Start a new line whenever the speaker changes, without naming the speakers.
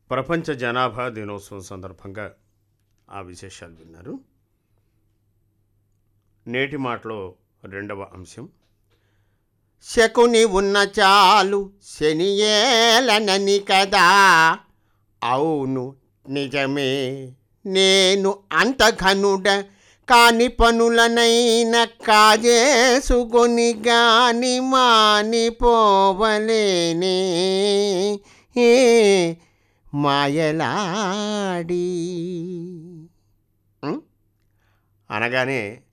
ప్రపంచ జనాభా దినోత్సవం సందర్భంగా ఆ విశేషాలు విన్నారు నేటి మాటలో రెండవ అంశం
శకుని ఉన్న చాలు శనియేలనని కదా అవును నిజమే నేను అంత ఘనుడ కాని పనులనైన కాజేసుకొని గాని మానిపోవలేనే ఏ మాయలాడి
అనగానే